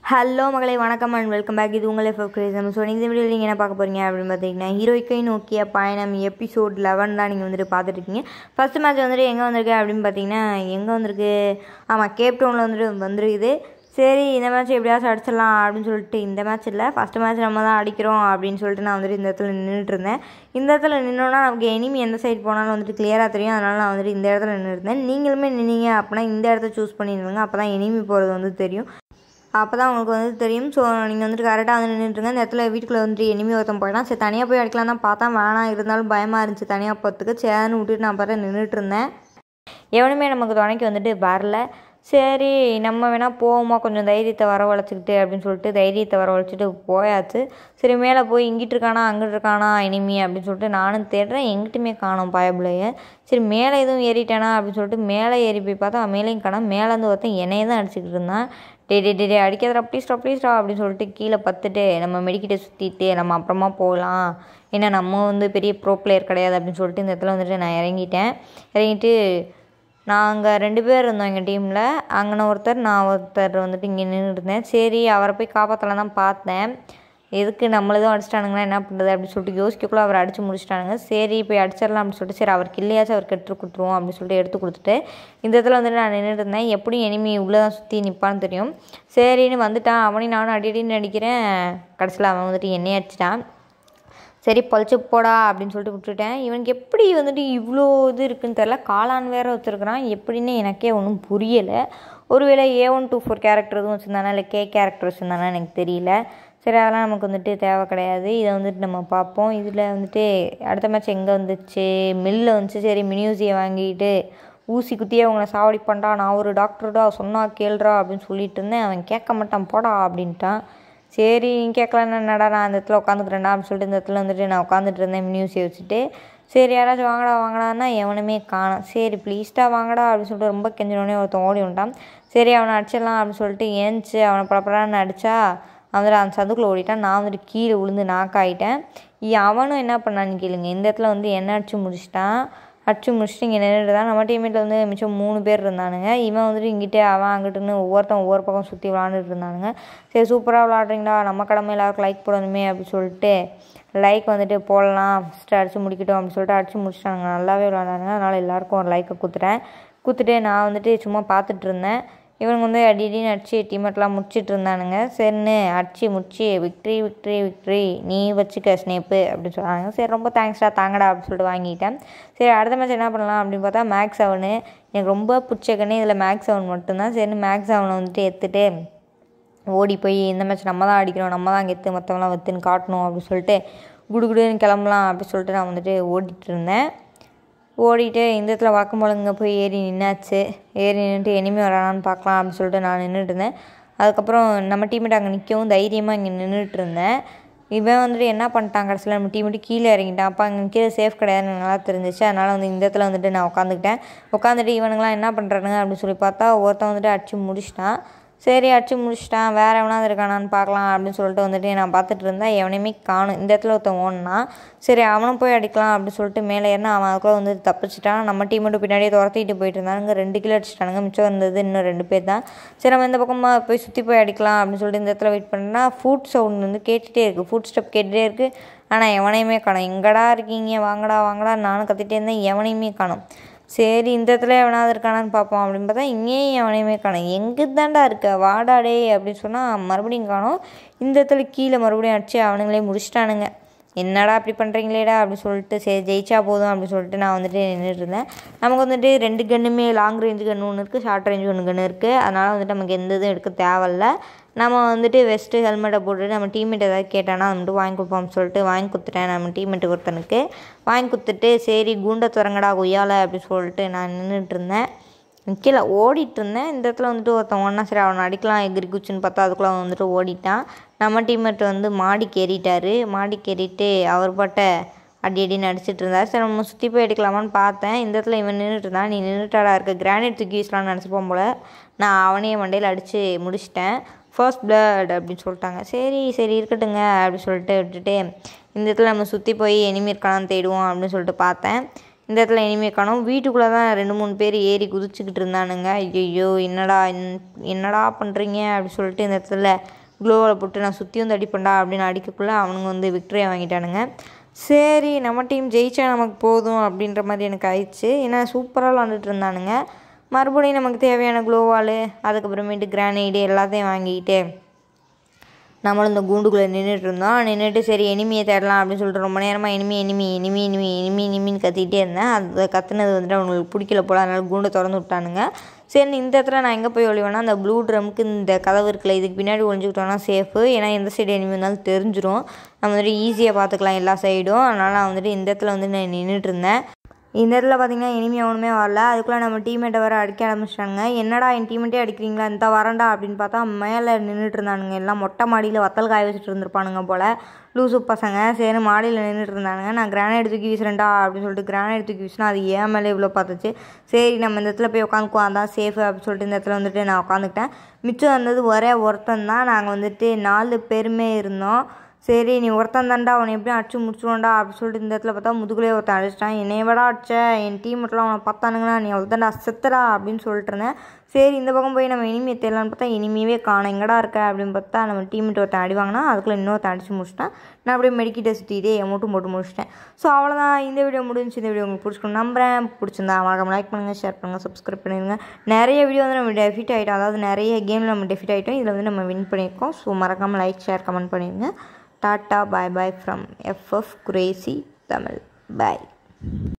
hello மகளே வணக்கம் and welcome back இது உங்களே ஃபோக் கிரேசம் ஸோ இந்த வீடியோவில் நீங்கள் என்ன பார்க்க போகிறீங்க அப்படின்னு பார்த்தீங்கன்னா ஹீரோய்க்கை நோக்கிய பயணம் எபிசோட் லெவன் தான் நீங்கள் வந்துட்டு பார்த்துட்டு இருக்கீங்க ஃபஸ்ட்டு மேட்ச் வந்துட்டு எங்கே வந்திருக்கு அப்படின்னு பார்த்தீங்கன்னா எங்கே வந்திருக்கு ஆமாம் கேப் டவுனில் வந்துட்டு வந்துருக்குது சரி இந்த மேட்ச் எப்படியாச்சும் அடிச்சிடலாம் அப்படின்னு சொல்லிட்டு இந்த மேட்ச் இல்லை ஃபஸ்ட்டு மேட்ச் நம்ம தான் அடிக்கிறோம் அப்படின்னு சொல்லிட்டு நான் வந்துட்டு இந்த இடத்துல நின்றுட்டு இருந்தேன் இந்த இடத்துல நின்னோன்னா நமக்கு எனிமி எந்த சைடு போனாலும் வந்துட்டு கிளியராக தெரியும் அதனால் நான் வந்துட்டு இந்த இடத்துல நின்றுருந்தேன் நீங்களுமே நின்னீங்க அப்படின்னா இந்த இடத்த சூஸ் பண்ணிடுங்க அப்போ தான் எனிமி போகிறது வந்து தெரியும் அப்போ தான் உங்களுக்கு வந்து தெரியும் ஸோ நீங்கள் வந்துட்டு கரெக்டாக வந்து நின்றுட்டுருங்க இந்த இடத்துல வீட்டுக்குள்ளே வந்துட்டு இனிமே ஒருத்தன் போயிடலாம் சரி தனியாக போய் அடிக்கலாம் தான் பார்த்தா வேணாம் இருந்தாலும் பயமாக இருந்துச்சு தனியாக போகிறதுக்கு சேர்னு விட்டுட்டு நான் பார்த்தா நின்றுட்டு இருந்தேன் எவனுமே நமக்கு துணைக்கு வந்துட்டு வரல சரி நம்ம வேணால் போவோமா கொஞ்சம் தைரியத்தை வரவழைச்சிக்கிட்டு அப்படின்னு சொல்லிட்டு தைரியத்தை வரவழைச்சிட்டு போயாச்சு சரி மேலே போய் இங்கிட்டு இருக்கானா அங்கிட்டு இருக்கானா இனிமே அப்படின்னு சொல்லிட்டு நானும் தேடுறேன் எங்கிட்டுமே காணோம் பயபிள்ளைய சரி மேலே எதுவும் ஏறிட்டானா அப்படின்னு சொல்லிட்டு மேலே ஏறி போய் பார்த்தா மேலேயும் காணோம் மேலேருந்து ஒருத்தன் என்னையே தான் அடிச்சுக்கிட்டு இருந்தான் டே டே டே டே அடிக்காதடா ப்ளீஸ்டா ப்ளீஸ்டா அப்படின்னு சொல்லிட்டு கீழே பத்துட்டு நம்ம மெடிக்கிட்ட சுற்றிட்டு நம்ம அப்புறமா போகலாம் ஏன்னா நம்ம வந்து பெரிய ப்ரோ பிளேயர் கிடையாது அப்படின்னு சொல்லிட்டு இந்த இடத்துல வந்துட்டு நான் இறங்கிட்டேன் இறங்கிட்டு நாங்கள் ரெண்டு பேர் இருந்தோம் எங்கள் டீமில் அங்கன ஒருத்தர் நான் ஒருத்தர் வந்துட்டு இங்கே நின்றுட்டு இருந்தேன் சரி அவரை போய் காப்பாற்றலாம் தான் பார்த்தேன் எதுக்கு நம்மளதும் அடிச்சிட்டானுங்கன்னா என்ன பண்ணுறது அப்படின்னு சொல்லிட்டு யோசிக்கக்குள்ள அவர் அடித்து முடிச்சிட்டானுங்க சரி போய் அடிச்சிடலாம் அப்படின்னு சொல்லிட்டு சரி அவருக்கு இல்லையாச்சும் அவர் கெட்டு கொடுத்துருவோம் அப்படின்னு சொல்லிட்டு எடுத்து கொடுத்துட்டு இந்த இடத்துல வந்துட்டு நான் நின்றுட்டு இருந்தேன் எப்படியும் எனிமி உள்ளே தான் சுற்றி நிற்பான்னு தெரியும் சரின்னு வந்துட்டான் அவனையும் நானும் அடி அடின்னு அடிக்கிறேன் கடைசியில் அவன் வந்துட்டு என்னையே அடிச்சிட்டான் சரி பழிச்சு போடா அப்படின்னு சொல்லிட்டு விட்டுட்டேன் இவனுக்கு எப்படி வந்துட்டு இவ்வளோ இது இருக்குன்னு தெரில காளான் வேறு வச்சுருக்கிறான் எப்படின்னு எனக்கே ஒன்றும் புரியலை ஒருவேளை A one two four character எதுவும் வச்சுருந்தானா இல்லை கே கேரக்டர் வச்சுருந்தானா எனக்கு தெரியல சரி அதெல்லாம் நமக்கு வந்துட்டு தேவை கிடையாது இதை வந்துட்டு நம்ம பார்ப்போம் இதில் வந்துட்டு அடுத்த மேட்ச் எங்கே வந்துச்சு மில்லில் வந்துச்சு சரி மினியூசியை வாங்கிட்டு ஊசி குத்தியே அவங்கள சாவடி பண்ணா நான் ஒரு டாக்டர்டா சொன்னா கேள்றா அப்படின்னு சொல்லிட்டு இருந்தேன் அவன் கேட்க மாட்டான் போடா அப்படின்ட்டான் சரி நீ கேட்கலன்னு என்னடா நான் அந்த இடத்துல உட்காந்துக்கிறேன்டா அப்படின்னு சொல்லிட்டு இந்த இடத்துல வந்துட்டு நான் உட்காந்துட்டு இருந்தேன் மினியூஸை வச்சுட்டு சரி யாராச்சும் வாங்கடா வாங்கடான்னா எவனுமே காணும் சரி ப்ளீஸ்டா வாங்கடா அப்படின்னு சொல்லிட்டு ரொம்ப கெஞ்சினோடனே ஒருத்தன் ஓடி விட்டான் சரி அவனை அடிச்சிடலாம் அப்படின்னு சொல்லிட்டு ஏஞ்சி அவனை பரப்பரான்னு அடித்தா அவன் அந்த சந்துக்குள்ளே ஓடிட்டான் நான் வந்துட்டு கீழே விழுந்து நாக்காயிட்டேன் அவனும் என்ன பண்ணான்னு கேளுங்க இந்த இடத்துல வந்து என்ன அடிச்சு முடிச்சிட்டான் அடிச்சு முடிச்சுட்டு இங்கே நின்றுட்டு தான் நம்ம டீமேட்டில் வந்து மிச்சம் மூணு பேர் இருந்தானுங்க இவன் வந்துட்டு இங்கிட்டே அவன் அங்கிட்டுன்னு ஒவ்வொருத்தன் ஒவ்வொரு பக்கம் சுற்றி விளாண்டுட்டு இருந்தானுங்க சரி சூப்பராக விளாட்றீங்களா நம்ம கடமை எல்லாருக்கும் லைக் போடணுமே அப்படின்னு சொல்லிட்டு லைக் வந்துட்டு போடலாம் ஃபஸ்ட்டு அடிச்சு முடிக்கட்டும் அப்படின்னு சொல்லிட்டு அடிச்சு முடிச்சிட்டாங்க நல்லாவே விளாண்டானுங்க அதனால் எல்லாருக்கும் ஒரு லைக்கை கொடுத்துட்டேன் கொடுத்துட்டு நான் வந்துட்டு சும்மா பார்த்துட்டு இருந்தேன் இவனுங்க வந்து அடி அடின்னு அடிச்சு டீமெட்லாம் முடிச்சிட்டு இருந்தானுங்க சரின்னு அடிச்சு முடிச்சு விக்ட்ரி விக்ட்ரி விக்ட்ரி நீ வச்சுக்க ஸ்னேப்பு அப்படின்னு சொன்னாங்க சரி ரொம்ப தேங்க்ஸ்டா தாங்கடா அப்படின்னு சொல்லிட்டு வாங்கிட்டேன் சரி அடுத்த மேட்ச் என்ன பண்ணலாம் அப்படின்னு பார்த்தா மேக்ஸ் அவனு எனக்கு ரொம்ப பிடிச்ச கண்ணே இதில் மேக்ஸ் அவன் மட்டும்தான் சரின்னு மேக்ஸ் அவனை வந்துட்டு எடுத்துகிட்டு ஓடி போய் இந்த மேட்ச் நம்ம தான் அடிக்கணும் நம்ம தான் கெத்து மற்றவங்களாம் வெத்துன்னு காட்டணும் அப்படின்னு சொல்லிட்டு குடுகுடுன்னு கிளம்பலாம் அப்படின்னு சொல்லிட்டு நான் வந்துட்டு ஓடிட்டு இருந்தேன் ஓடிட்டு இந்த இடத்துல வாக்குமூலங்க போய் ஏறி நின்னாச்சு ஏறி நின்றுட்டு எனிமே வரானான்னு பார்க்கலாம் அப்படின்னு சொல்லிட்டு நான் நின்றுட்டு இருந்தேன் அதுக்கப்புறம் நம்ம டீமேட் அங்கே நிற்கவும் தைரியமாக இங்கே நின்றுட்டு இருந்தேன் இவன் வந்துட்டு என்ன பண்ணிட்டான் கடைசியில் நம்ம டீமேட்டு கீழே இறங்கிட்டான் அப்போ அங்கே கீழே சேஃப் கிடையாதுன்னு எனக்கு நல்லா தெரிஞ்சிச்சு அதனால் வந்து இந்த இடத்துல வந்துட்டு நான் உட்காந்துக்கிட்டேன் உட்காந்துட்டு இவனுங்களாம் என்ன பண்ணுறானுங்க அப்படின்னு சொல்லி பார்த்தா ஒருத்தன் வந்துட்டு அடிச்சு முடிச்சிட்டான் சரி அடிச்சு முடிச்சிட்டான் வேறு எவனாவது இருக்கானான்னு பார்க்கலாம் அப்படின்னு சொல்லிட்டு வந்துட்டு நான் பார்த்துட்டு இருந்தேன் எவனையுமே காணும் இந்த இடத்துல ஒருத்தன் ஓடனா சரி அவனும் போய் அடிக்கலாம் அப்படின்னு சொல்லிட்டு மேலே ஏறினா அவன் அதுக்குள்ள வந்து தப்பிச்சிட்டான் நம்ம டீம் மட்டும் பின்னாடியே துரத்திட்டு போயிட்டு இருந்தானுங்க ரெண்டு கிலோ அடிச்சிட்டானுங்க மிச்சம் இருந்தது இன்னும் ரெண்டு பேர் தான் சரி நம்ம இந்த பக்கமாக போய் சுற்றி போய் அடிக்கலாம் அப்படின்னு சொல்லிட்டு இந்த இடத்துல வெயிட் பண்ணா ஃபுட் சவுண்ட் வந்து கேட்டுகிட்டே இருக்குது ஃபுட் ஸ்டெப் கேட்டுகிட்டே இருக்குது ஆனால் எவனையுமே காணும் எங்கடா இருக்கீங்க வாங்கடா வாங்கடா நானும் கத்திட்டே இருந்தேன் எவனையுமே காணும் சரி இந்த இடத்துல எவனாவது இருக்கானான்னு பார்ப்போம் அப்படின்னு பார்த்தா இங்கேயும் எவனையுமே காணும் எங்கே தாண்டா இருக்க வாடாடே அப்படின்னு சொன்னால் மறுபடியும் காணும் இந்த இடத்துல கீழே மறுபடியும் அடிச்சு அவனுங்களே முடிச்சிட்டானுங்க என்னடா அப்படி பண்ணுறீங்களேடா அப்படின்னு சொல்லிட்டு சரி ஜெயிச்சா போதும் அப்படின்னு சொல்லிட்டு நான் வந்துட்டு நின்றுட்டு இருந்தேன் நமக்கு வந்துட்டு ரெண்டு கன்னுமே லாங் ரேஞ்சு கன்று ஒன்று இருக்குது ஷார்ட் ரேஞ்சு ஒன்று கன்று இருக்குது அதனால் வந்துட்டு நமக்கு எந்த இதுவும் எடுக்க தேவையில்ல நம்ம வந்துட்டு வெஸ்ட்டு ஹெல்மெட்டை போட்டுட்டு நம்ம டீம்மேட் ஏதாவது கேட்டானா அது மட்டும் வாங்கி கொடுப்போம்னு சொல்லிட்டு வாங்கி கொடுத்துட்டேன் நம்ம டீம்மேட்டு ஒருத்தனுக்கு வாங்கி கொடுத்துட்டு சரி குண்டை துறங்கடா கொய்யால அப்படின்னு சொல்லிட்டு நான் நின்றுட்டு இருந்தேன் கீழே ஓடிட்டு இருந்தேன் இந்த இடத்துல வந்துட்டு ஒருத்தன் ஒன்றா சரி அவனை அடிக்கலாம் எகிரி குச்சின்னு பார்த்தா அதுக்குள்ளே அவன் வந்துட்டு ஓடிட்டான் நம்ம டீம்மேட் வந்து மாடிக்கு ஏறிட்டார் மாடிக்கு ஏறிட்டு அவர் பாட்ட அடி அடின்னு அடிச்சிட்டு இருந்தார் சரி நம்ம சுற்றி போய் அடிக்கலாமான்னு பார்த்தேன் இந்த இடத்துல இவன் நின்றுட்டு இருந்தான் நீ நின்றுட்டாடா இருக்க கிரானைட் தூக்கி வீசலாம்னு நினச்சிப்போம் போல் நான் அவனையே மண்டையில் அடித்து முடிச்சிட்டேன் ஃபர்ஸ்ட் பிளட் அப்படின்னு சொல்லிட்டாங்க சரி சரி இருக்கட்டுங்க அப்படின்னு சொல்லிட்டு விட்டுட்டு இந்த இடத்துல நம்ம சுற்றி போய் எனிமி இருக்கானான்னு தேடுவோம் அப்படின்னு சொல்லிட்டு பார்த்தேன் இந்த இடத்துல இனிமே காணோம் வீட்டுக்குள்ளே தான் ரெண்டு மூணு பேர் ஏறி குதிச்சுக்கிட்டு இருந்தானுங்க ஐயோ என்னடா இன்- என்னடா பண்ணுறீங்க அப்படி சொல்லிட்டு இந்த இடத்துல க்ளோவில் போட்டு நான் சுற்றி வந்து அடிப்பேன்டா அப்படின்னு அடிக்கக்குள்ளே அவனுங்க வந்து விக்டரியை வாங்கிட்டானுங்க சரி நம்ம டீம் ஜெயிச்சா நமக்கு போதும் அப்படின்ற மாதிரி எனக்கு ஆயிடுச்சு ஏன்னா சூப்பராக விளாண்டுட்டு இருந்தானுங்க மறுபடியும் நமக்கு தேவையான க்ளோவால் அதுக்கப்புறமேட்டு கிரானைடு எல்லாத்தையும் வாங்கிக்கிட்டு நம்மளும் இந்த கூண்டுக்குள்ளே நின்றுட்டு இருந்தோம் நின்றுட்டு சரி எனிமியை தேடலாம் அப்படின்னு சொல்லிட்டு ரொம்ப நேரமாக enemy enemy enemy enemy enemy எனிமின்னு கத்திக்கிட்டே இருந்தேன் அது கத்துனது வந்துட்டு அவங்களுக்கு பிடிக்கல போல அதனால கூண்டை திறந்து விட்டானுங்க சரி இந்த இடத்துல நான் எங்கே போய் ஒளிவேன்னா அந்த ப்ளூ ட்ரம்க்கு இந்த கதவு இருக்குல்ல இதுக்கு பின்னாடி ஒளிஞ்சுக்கிட்டோன்னா சேஃபு ஏன்னா எந்த சைடு எனிமி வந்தாலும் தெரிஞ்சிரும் நம்ம வந்துட்டு ஈஸியாக பார்த்துக்கலாம் எல்லா சைடும் அதனால் நான் வந்துட்டு இந்த இடத்துல வந்து நான் நின்றுட்டு இருந்தேன் இந்த இடத்துல பார்த்தீங்கன்னா இனிமே ஒன்றுமே வரல அதுக்குள்ளே நம்ம டீம்மேட்டை வர அடிக்க ஆரம்பிச்சிட்டாங்க என்னடா என் டீம்மேட்டே அடிக்கிறீங்களா இந்த வரண்டா அப்படின்னு பார்த்தா மேலே நின்றுட்டு இருந்தானுங்க எல்லாம் மொட்டை மாடியில் வத்தல் காய வச்சுட்டு இருந்திருப்பானுங்க போல் லூசு பசங்க சரி மாடியில் நின்றுட்டு இருந்தானுங்க நான் கிரானைட் தூக்கி வீசுறேன்டா அப்படின்னு சொல்லிட்டு கிரானைட் தூக்கி வீசினா அது ஏன் மேலே இவ்வளோ பார்த்துச்சு சரி நம்ம இந்த இடத்துல போய் உட்காந்துக்குவோம் அதான் சேஃபு அப்படின்னு சொல்லிட்டு இந்த இடத்துல வந்துட்டு நான் உட்காந்துக்கிட்டேன் மிச்சம் வந்தது ஒரே ஒருத்தன் தான் நாங்கள் வந்துட்டு நாலு பேருமே இருந்தோம் சரி நீ ஒருத்தன் தான்டா அவனை எப்படியும் அடிச்சு முடிச்சுடுவோம்டா அப்படின்னு சொல்லிட்டு இந்த இடத்துல பார்த்தா முதுகுலேயே ஒருத்தன் அடிச்சிட்டான் என்னைய விட அடிச்ச என் டீம் மட்டும் அவனை பார்த்தானுங்களா நீ அவ்வளோதான்டா செத்துடா அப்படின்னு சொல்லிட்டு இருந்தேன் சரி இந்த பக்கம் போய் நம்ம இனிமையை தேடலான்னு பார்த்தா இனிமையவே காணும் எங்கடா இருக்க அப்படின்னு பார்த்தா நம்ம டீம்மேட் ஒருத்தன் அடி வாங்கினா அதுக்குள்ளே இன்னொருத்தன் அடிச்சு முடிச்சிட்டேன் நான் அப்படியே மெடிக்கிட்ட சுற்றிட்டே எமௌண்ட்டும் போட்டு முடிச்சிட்டேன் ஸோ அவ்வளோதான் இந்த வீடியோ முடிஞ்சு இந்த வீடியோ உங்களுக்கு பிடிச்சிக்கணும் நம்புறேன் பிடிச்சிருந்தா மறக்காம லைக் பண்ணுங்கள் ஷேர் பண்ணுங்கள் சப்ஸ்கிரைப் பண்ணிடுங்க நிறைய வீடியோ வந்து நம்ம டெஃபிட் ஆகிட்டோம் அதாவது நிறைய கேமில் நம்ம டெஃபிட் ஆகிட்டோம் இதில் வந்து நம்ம வின் பண்ணியிருக்கோம் ஸோ மறக்காமல் லைக் ஷேர் கமெண்ட் பண்ணிடுங்க டாட்டா bye bye from FF Qureshi Tamil bye